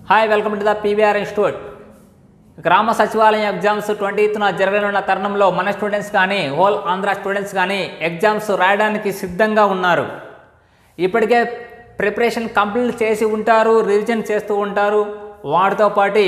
hi welcome to the PVR institute గ్రామ సచివాలయం exams ట్వంటీత్న జరగనున్న తరుణంలో మన స్టూడెంట్స్ కానీ హోల్ ఆంధ్ర స్టూడెంట్స్ కానీ ఎగ్జామ్స్ రాయడానికి సిద్ధంగా ఉన్నారు ఇప్పటికే ప్రిపరేషన్ కంప్లీట్ చేసి ఉంటారు రివిజన్ చేస్తూ ఉంటారు వాటితో పాటు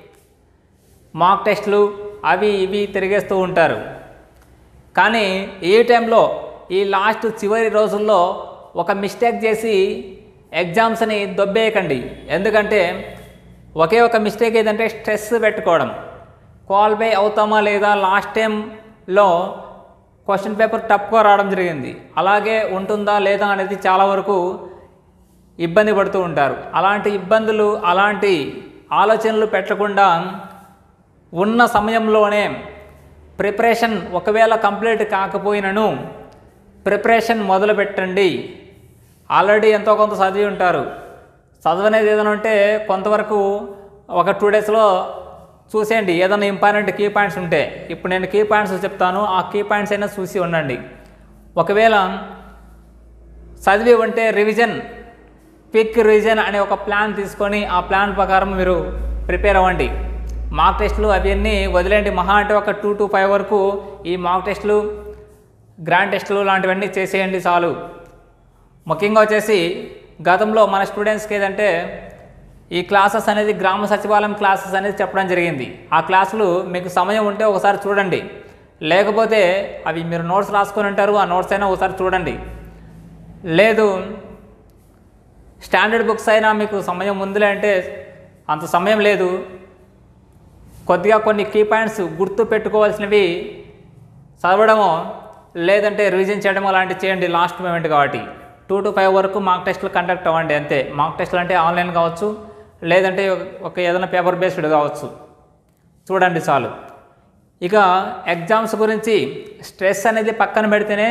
మాక్ టెస్టులు అవి ఇవి తిరిగేస్తూ ఉంటారు కానీ ఈ టైంలో ఈ లాస్ట్ చివరి రోజుల్లో ఒక మిస్టేక్ చేసి ఎగ్జామ్స్ని దొబ్బేయకండి ఎందుకంటే ఒకే ఒక మిస్టేక్ ఏదంటే స్ట్రెస్ పెట్టుకోవడం క్వాలిఫై అవుతామా లేదా లాస్ట్ టైంలో క్వశ్చన్ పేపర్ టఫ్గా రావడం జరిగింది అలాగే ఉంటుందా లేదా అనేది చాలా వరకు ఇబ్బంది పడుతూ ఉంటారు అలాంటి ఇబ్బందులు అలాంటి ఆలోచనలు పెట్టకుండా ఉన్న సమయంలోనే ప్రిపరేషన్ ఒకవేళ కంప్లీట్ కాకపోయినను ప్రిపరేషన్ మొదలు పెట్టండి ఆల్రెడీ ఎంతో కొంత చదివి ఉంటారు చదవనేది ఏదైనా ఉంటే కొంతవరకు ఒక టూ డేస్లో చూసేయండి ఏదైనా ఇంపార్టెంట్ కీ పాయింట్స్ ఉంటే ఇప్పుడు నేను కీ పాయింట్స్ చెప్తాను ఆ కీ పాయింట్స్ అయినా చూసి ఉండండి ఒకవేళ చదివి ఉంటే రివిజన్ క్విక్ రివిజన్ అనే ఒక ప్లాన్ తీసుకొని ఆ ప్లాన్ ప్రకారం మీరు ప్రిపేర్ అవ్వండి మాక్ టెస్టులు అవన్నీ వదిలేండి మహా అంటే ఒక టూ టు ఫైవ్ వరకు ఈ మాక్ టెస్టులు గ్రాండ్ టెస్టులు లాంటివన్నీ చేసేయండి చాలు ముఖ్యంగా వచ్చేసి గతంలో మన స్టూడెంట్స్కి ఏదంటే ఈ క్లాసెస్ అనేది గ్రామ సచివాలయం క్లాసెస్ అనేది చెప్పడం జరిగింది ఆ క్లాసులు మీకు సమయం ఉంటే ఒకసారి చూడండి లేకపోతే అవి మీరు నోట్స్ రాసుకొని ఉంటారు ఆ నోట్స్ అయినా ఒకసారి చూడండి లేదు స్టాండర్డ్ బుక్స్ అయినా మీకు సమయం ఉందిలే అంటే అంత సమయం లేదు కొద్దిగా కొన్ని కీ పాయింట్స్ గుర్తు పెట్టుకోవాల్సినవి చదవడము లేదంటే రివిజన్ చేయడం అలాంటివి చేయండి లాస్ట్ మూమెంట్ కాబట్టి టూ టు ఫైవ్ వరకు మాక్ టెస్టులు కండక్ట్ అవ్వండి అంతే మాక్ టెస్టులు అంటే ఆన్లైన్ కావచ్చు లేదంటే ఒక ఏదైనా పేపర్ బేస్డ్ కావచ్చు చూడండి చాలు ఇక ఎగ్జామ్స్ గురించి స్ట్రెస్ అనేది పక్కన పెడితేనే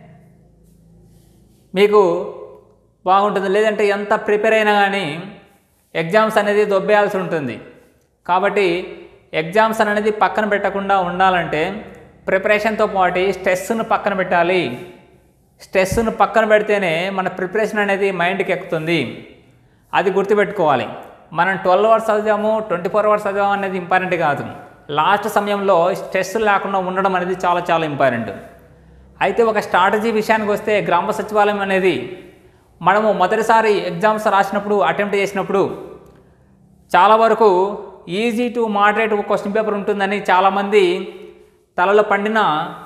మీకు బాగుంటుంది లేదంటే ఎంత ప్రిపేర్ అయినా కానీ ఎగ్జామ్స్ అనేది దొబ్బేయాల్సి ఉంటుంది కాబట్టి ఎగ్జామ్స్ అనేది పక్కన పెట్టకుండా ఉండాలంటే ప్రిపరేషన్తో పాటు స్ట్రెస్ను పక్కన పెట్టాలి స్ట్రెస్ను పక్కన పెడితేనే మన ప్రిపరేషన్ అనేది మైండ్కి ఎక్కుతుంది అది గుర్తుపెట్టుకోవాలి మనం ట్వెల్వ్ అవర్స్ చదివాము ట్వంటీ ఫోర్ అవర్స్ చదివాము అనేది ఇంపార్టెంట్ కాదు లాస్ట్ సమయంలో స్ట్రెస్ లేకుండా ఉండడం అనేది చాలా చాలా ఇంపార్టెంట్ అయితే ఒక స్ట్రాటజీ విషయానికి వస్తే గ్రామ సచివాలయం అనేది మనము మొదటిసారి ఎగ్జామ్స్ రాసినప్పుడు అటెంప్ట్ చేసినప్పుడు చాలా వరకు easy to moderate question paper ఉంటుందని చాలామంది తలలో పండిన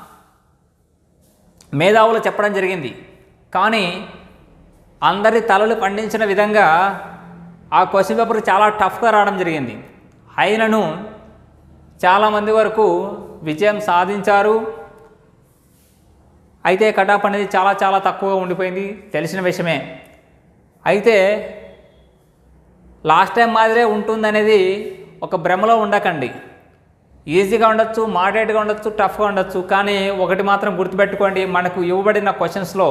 మేధావులు చెప్పడం జరిగింది కానీ అందరి తలలు పండించిన విధంగా ఆ క్వశ్చన్ పేపర్ చాలా టఫ్గా రావడం జరిగింది అయినను చాలామంది వరకు విజయం సాధించారు అయితే కటాప్ అనేది చాలా చాలా తక్కువగా ఉండిపోయింది తెలిసిన విషయమే అయితే లాస్ట్ టైం మాదిరే ఉంటుందనేది ఒక భ్రమలో ఉండకండి ఈజీగా ఉండొచ్చు మోడరేట్గా ఉండొచ్చు టఫ్గా ఉండొచ్చు కానీ ఒకటి మాత్రం గుర్తుపెట్టుకోండి మనకు ఇవ్వబడిన క్వశ్చన్స్లో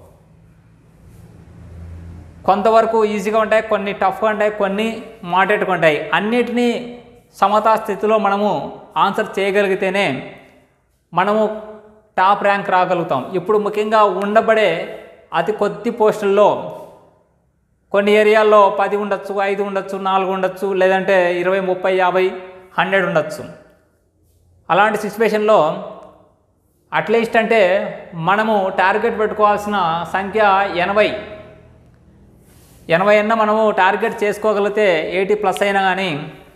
కొంతవరకు ఈజీగా ఉంటాయి కొన్ని టఫ్గా ఉంటాయి కొన్ని మోడరేట్గా ఉంటాయి అన్నిటినీ సమతా స్థితిలో మనము ఆన్సర్ చేయగలిగితేనే మనము టాప్ ర్యాంక్ రాగలుగుతాం ఇప్పుడు ముఖ్యంగా ఉండబడే అతి కొద్ది పోస్టుల్లో కొన్ని ఏరియాల్లో పది ఉండొచ్చు ఐదు ఉండొచ్చు నాలుగు ఉండొచ్చు లేదంటే ఇరవై ముప్పై యాభై హండ్రెడ్ ఉండొచ్చు అలాంటి సిచ్యువేషన్లో అట్లీస్ట్ అంటే మనము టార్గెట్ పెట్టుకోవాల్సిన సంఖ్య ఎనభై ఎనభై అన్న మనము టార్గెట్ చేసుకోగలిగితే ఎయిటీ ప్లస్ అయినా కానీ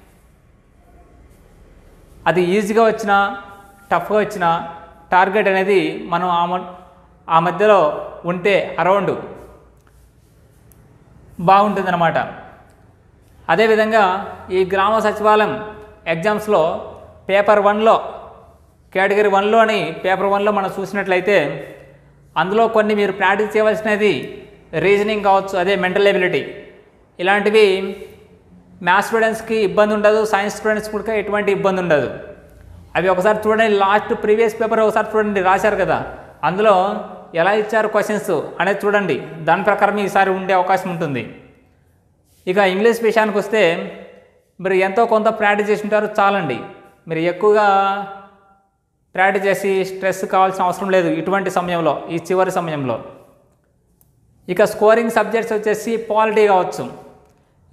అది ఈజీగా వచ్చినా టఫ్గా వచ్చిన టార్గెట్ అనేది మనం ఆ మ- ఆ మధ్యలో ఉంటే అరౌండ్ బాగుంటుందన్నమాట అదేవిధంగా ఈ గ్రామ సచివాలయం ఎగ్జామ్స్లో పేపర్ వన్లో కేటగిరీ వన్లోని పేపర్ వన్లో మనం చూసినట్లయితే అందులో కొన్ని మీరు ప్రాక్టీస్ చేయవలసినది రీజనింగ్ కావచ్చు అదే మెంటల్ ఎబిలిటీ ఇలాంటివి మ్యాథ్స్ స్టూడెంట్స్కి ఇబ్బంది ఉండదు సైన్స్ స్టూడెంట్స్ కూడా ఎటువంటి ఇబ్బంది ఉండదు అవి ఒకసారి చూడండి లాస్ట్ ప్రీవియస్ పేపర్ ఒకసారి చూడండి రాశారు కదా అందులో ఎలా ఇచ్చారు క్వశ్చన్స్ అనేది చూడండి దాని ప్రకారం ఈసారి ఉండే అవకాశం ఉంటుంది ఇక ఇంగ్లీష్ విషయానికి వస్తే మీరు ఎంతో కొంత ప్రాక్టీస్ చేసి ఉంటారు చాలండి మీరు ఎక్కువగా ప్రాక్టీస్ చేసి స్ట్రెస్ కావాల్సిన అవసరం లేదు ఇటువంటి సమయంలో ఈ చివరి సమయంలో ఇక స్కోరింగ్ సబ్జెక్ట్స్ వచ్చేసి పాలిటీ కావచ్చు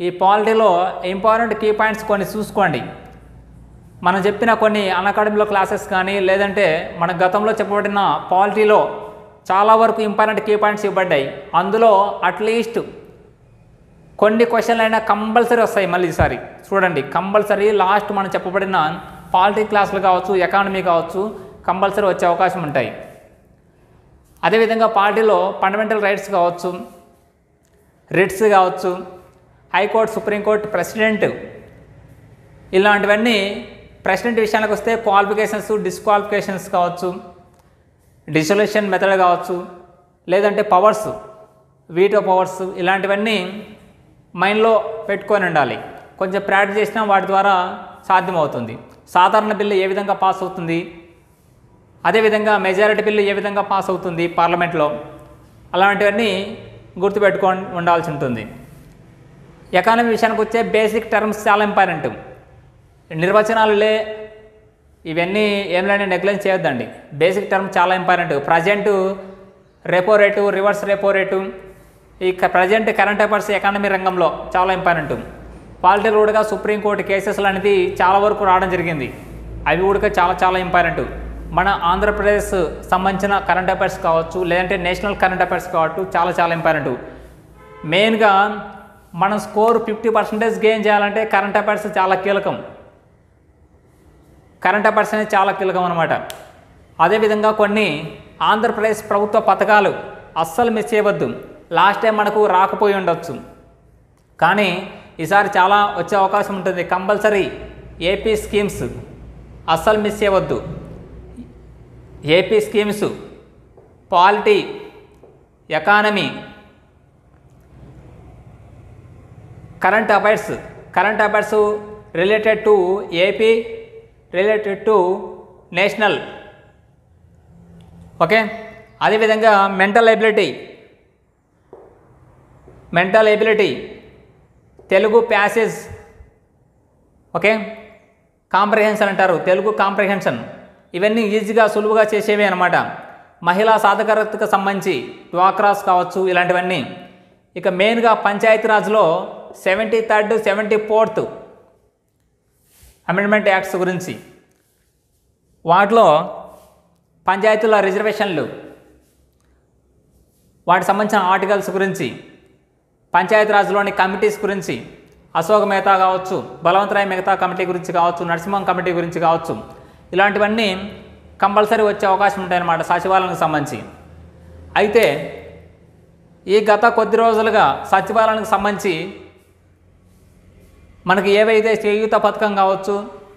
ఈ పాలిటీలో ఇంపార్టెంట్ కీ పాయింట్స్ కొన్ని చూసుకోండి మనం చెప్పిన కొన్ని అకాడమీలో క్లాసెస్ కానీ లేదంటే మన గతంలో చెప్పబడిన పాలిటీలో చాలా వరకు ఇంపార్టెంట్ కీ పాయింట్స్ ఇవ్వబడ్డాయి అందులో అట్లీస్ట్ కొన్ని క్వశ్చన్లు అయినా కంపల్సరీ వస్తాయి మళ్ళీ ఈసారి చూడండి కంపల్సరీ లాస్ట్ మనం చెప్పబడిన పాలిటీ క్లాసులు కావచ్చు ఎకానమీ కావచ్చు కంపల్సరీ వచ్చే అవకాశం ఉంటాయి అదేవిధంగా పార్టీలో ఫండమెంటల్ రైట్స్ కావచ్చు రిట్స్ కావచ్చు హైకోర్టు సుప్రీంకోర్టు ప్రెసిడెంట్ ఇలాంటివన్నీ ప్రెసిడెంట్ విషయానికి వస్తే క్వాలిఫికేషన్స్ డిస్క్వాలిఫికేషన్స్ కావచ్చు డిసొల్యూషన్ మెథడ్ కావచ్చు లేదంటే పవర్స్ వీటో పవర్స్ ఇలాంటివన్నీ మైండ్లో పెట్టుకొని ఉండాలి కొంచెం ప్రాక్టీస్ చేసినా వాటి ద్వారా సాధ్యమవుతుంది సాధారణ బిల్లు ఏ విధంగా పాస్ అవుతుంది అదేవిధంగా మెజారిటీ బిల్లు ఏ విధంగా పాస్ అవుతుంది పార్లమెంట్లో అలాంటివన్నీ గుర్తుపెట్టుకొని ఉండాల్సి ఉంటుంది ఎకానమీ విషయానికి వచ్చే బేసిక్ టర్మ్స్ చాలా ఇంపార్టెంట్ నిర్వచనాలు లే ఇవన్నీ ఏమైనా నెగ్లెక్ట్ చేయొద్దండి బేసిక్ టర్మ్ చాలా important present repo rate reverse repo rate ఈ ప్రజెంట్ కరెంట్ అఫైర్స్ ఎకానమీ రంగంలో చాలా ఇంపార్టెంట్ పాలిటీ కూడా సుప్రీంకోర్టు కేసెస్లు అనేది చాలా వరకు రావడం జరిగింది అవి కూడా చాలా చాలా ఇంపార్టెంట్ మన ఆంధ్రప్రదేశ్ సంబంధించిన కరెంట్ అఫైర్స్ కావచ్చు లేదంటే నేషనల్ కరెంట్ అఫైర్స్ కావచ్చు చాలా చాలా ఇంపార్టెంట్ మెయిన్గా మనం స్కోర్ ఫిఫ్టీ పర్సెంటేజ్ గెయిన్ చేయాలంటే కరెంట్ అఫైర్స్ చాలా కీలకం కరెంట్ అఫైర్స్ అనేది చాలా కీలకం అనమాట అదేవిధంగా కొన్ని ఆంధ్రప్రదేశ్ ప్రభుత్వ పథకాలు అస్సలు మిస్ చేయవద్దు లాస్ట్ టైం మనకు రాకపోయి ఉండొచ్చు కానీ ఈసారి చాలా వచ్చే అవకాశం ఉంటుంది కంపల్సరీ ఏపీ స్కీమ్స్ అస్సలు మిస్ చేయవద్దు AP schemes polity economy current affairs current affairs related to AP related to national okay అదేవిధంగా mental ability mental ability Telugu passage okay comprehension అంటారు తెలుగు కాంప్రహెన్షన్ ఇవన్నీ ఈజీగా సులువుగా చేసేవి అనమాట మహిళా సాధకతకు సంబంధించి డ్వాక్రాస్ కావచ్చు ఇలాంటివన్నీ ఇక మెయిన్గా పంచాయతీరాజ్లో seventy third seventy fourth amendment acts గురించి వాటిలో పంచాయతీల రిజర్వేషన్లు వాటికి సంబంధించిన ఆర్టికల్స్ గురించి పంచాయతీరాజ్లోని కమిటీస్ గురించి అశోక్ మెహతా కావచ్చు బలవంతరాయ్ మెహతా కమిటీ గురించి కావచ్చు నరసింహం కమిటీ గురించి కావచ్చు ఇలాంటివన్నీ కంపల్సరీ వచ్చే అవకాశం ఉంటాయన్నమాట సచివాలయానికి సంబంధించి అయితే ఈ గత కొద్ది రోజులుగా సచివాలయానికి సంబంధించి మనకి ఏవైతే చేయూత పథకం కావచ్చు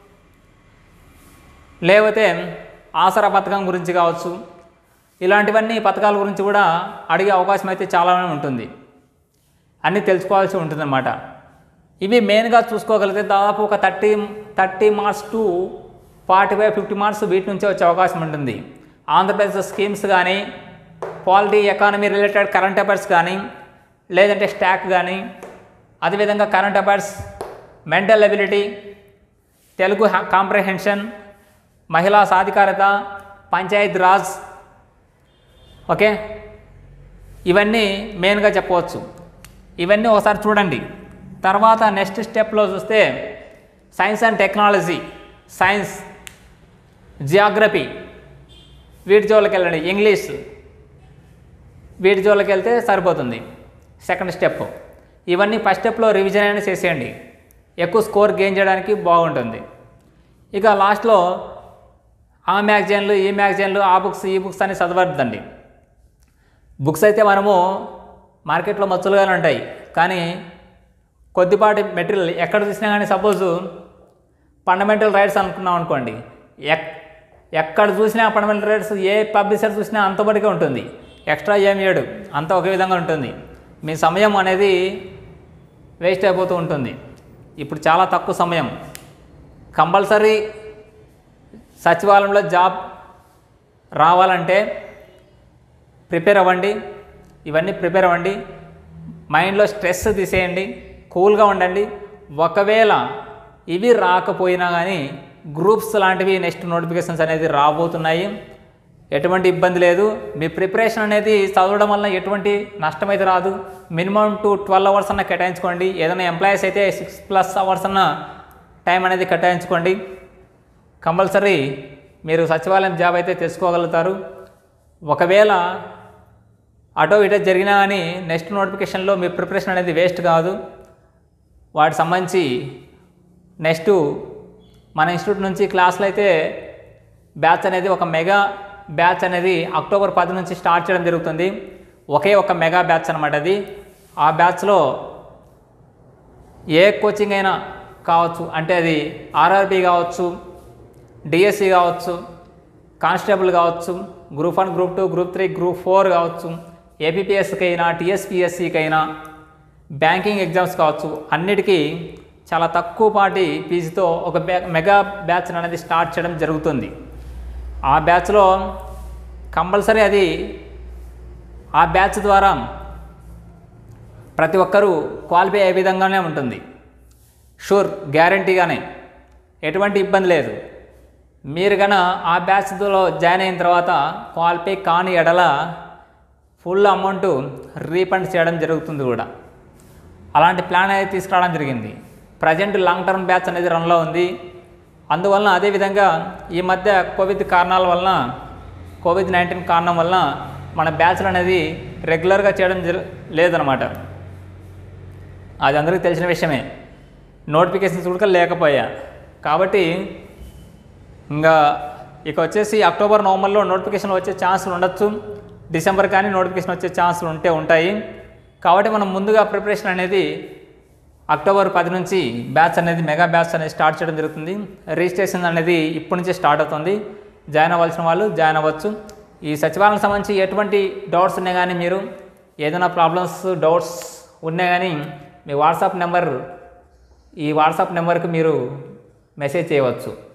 లేకపోతే ఆసరా పథకం గురించి కావచ్చు ఇలాంటివన్నీ పథకాల గురించి కూడా అడిగే అవకాశం అయితే చాలానే ఉంటుంది అన్నీ తెలుసుకోవాల్సి ఉంటుందన్నమాట ఇవి మెయిన్గా చూసుకోగలిగితే దాదాపు ఒక thirty thirty marks to forty five fifty marks వీటి నుంచే వచ్చే అవకాశం ఉంటుంది ఆంధ్రప్రదేశ్ స్కీమ్స్ కానీ polity economy related current affairs కానీ లేదంటే స్టాక్ కానీ అదేవిధంగా current affairs mental ability Telugu comprehension మహిళా సాధికారత పంచాయత్ రాజ్ ఓకే ఇవన్నీ మెయిన్గా చెప్పవచ్చు ఇవన్నీ ఒకసారి చూడండి తర్వాత నెక్స్ట్ స్టెప్లో చూస్తే science and technology science geography వీటి జోలికి వెళ్ళండి ఇంగ్లీష్ వీటి జోలికి వెళ్తే సరిపోతుంది సెకండ్ స్టెప్ ఇవన్నీ ఫస్ట్ స్టెప్లో రివిజన్ అయినా చేసేయండి ఎక్కువ స్కోర్ గెయిన్ చేయడానికి బాగుంటుంది ఇక లాస్ట్లో ఆ మ్యాగజైన్లు ఈ మ్యాగజైన్లు ఆ బుక్స్ ఈ బుక్స్ అని చదవద్దండి బుక్స్ అయితే మనము మార్కెట్లో మచ్చులుగానే ఉంటాయి కానీ కొద్దిపాటి మెటీరియల్ ఎక్కడ చూసినా కానీ సపోజు ఫండమెంటల్ రైట్స్ అనుకున్నాం అనుకోండి ఎక్ ఎక్కడ చూసినా ఫండమెంటల్ రైట్స్ ఏ పబ్లిషర్ చూసినా అంతబడిగా ఉంటుంది ఎక్స్ట్రా ఏమి ఏడు అంత ఒకే విధంగా ఉంటుంది మీ సమయం అనేది వేస్ట్ అయిపోతూ ఉంటుంది ఇప్పుడు చాలా తక్కువ సమయం కంపల్సరీ సచివాలయంలో జాబ్ రావాలంటే ప్రిపేర్ అవ్వండి ఇవన్నీ ప్రిపేర్ అవ్వండి మైండ్లో స్ట్రెస్ తీసేయండి కూల్గా ఉండండి ఒకవేళ ఇవి రాకపోయినా కానీ గ్రూప్స్ లాంటివి నెక్స్ట్ నోటిఫికేషన్స్ అనేది రాబోతున్నాయి ఎటువంటి ఇబ్బంది లేదు మీ ప్రిపరేషన్ అనేది చదవడం వల్ల ఎటువంటి నష్టం అయితే రాదు మినిమం టు ట్వెల్వ్ అవర్స్ అన్న కేటాయించుకోండి ఏదైనా ఎంప్లాయీస్ అయితే సిక్స్ ప్లస్ అవర్స్ అన్న టైం అనేది కేటాయించుకోండి కంపల్సరీ మీరు సచివాలయం జాబ్ అయితే తెచ్చుకోగలుగుతారు ఒకవేళ అటో ఇటో జరిగినా కానీ నెక్స్ట్ నోటిఫికేషన్లో మీ ప్రిపరేషన్ అనేది వేస్ట్ కాదు వాటికి సంబంధించి నెక్స్ట్ మన ఇన్స్టిట్యూట్ నుంచి క్లాసులు అయితే బ్యాచ్ అనేది ఒక మెగా బ్యాచ్ అనేది అక్టోబర్ పది నుంచి స్టార్ట్ చేయడం జరుగుతుంది ఒకే ఒక మెగా బ్యాచ్ అనమాట అది ఆ బ్యాచ్లో ఏ కోచింగ్ అయినా కావచ్చు అంటే అది ఆర్ఆర్బి కావచ్చు డిఎస్సి కావచ్చు కానిస్టేబుల్ కావచ్చు group one group two group three group four కావచ్చు ఏపీపీఎస్కి అయినా టీఎస్పిఎస్సికి అయినా బ్యాంకింగ్ ఎగ్జామ్స్ కావచ్చు అన్నిటికీ చాలా తక్కువ పాటి ఫీజుతో ఒక బ్యా మెగా బ్యాచ్ అనేది స్టార్ట్ చేయడం జరుగుతుంది ఆ బ్యాచ్లో కంపల్సరీ అది ఆ బ్యాచ్ ద్వారా ప్రతి ఒక్కరూ క్వాలిఫై అయ్యే విధంగానే ఉంటుంది షూర్ గ్యారంటీగానే ఎటువంటి ఇబ్బంది లేదు మీరు కన ఆ బ్యాచ్లో జాయిన్ అయిన తర్వాత క్వాలిఫై కాని ఎడల ఫుల్ అమౌంట్ రీఫండ్ చేయడం జరుగుతుంది కూడా అలాంటి ప్లాన్ అనేది తీసుకురావడం జరిగింది ప్రజెంట్ లాంగ్ టర్మ్ బ్యాచ్ అనేది రన్లో ఉంది అందువలన అదేవిధంగా ఈ మధ్య కోవిడ్ కారణాల వలన కోవిడ్ నైన్టీన్ కారణం వలన మన బ్యాచ్లు అనేది రెగ్యులర్గా చేయడం జరు లేదనమాట అది అందరికీ తెలిసిన విషయమే నోటిఫికేషన్స్ కూడా లేకపోయా కాబట్టి ఇంకా ఇక వచ్చేసి అక్టోబర్ నవంబర్లో నోటిఫికేషన్ వచ్చే ఛాన్సులు ఉండొచ్చు డిసెంబర్ కానీ నోటిఫికేషన్ వచ్చే ఛాన్సులు ఉంటే ఉంటాయి కాబట్టి మనం ముందుగా ప్రిపరేషన్ అనేది అక్టోబర్ పది నుంచి బ్యాచ్ అనేది మెగా బ్యాచ్ అనేది స్టార్ట్ చేయడం జరుగుతుంది రిజిస్ట్రేషన్ అనేది ఇప్పటి నుంచే స్టార్ట్ అవుతుంది జాయిన్ అవ్వాల్సిన వాళ్ళు జాయిన్ అవ్వచ్చు ఈ సచివాలయం సంబంధించి ఎటువంటి డౌట్స్ ఉన్నాయి కానీ మీరు ఏదైనా ప్రాబ్లమ్స్ డౌట్స్ ఉన్నాయి కానీ మీ వాట్సాప్ నెంబర్ ఈ వాట్సాప్ నెంబర్కి మీరు మెసేజ్ చేయవచ్చు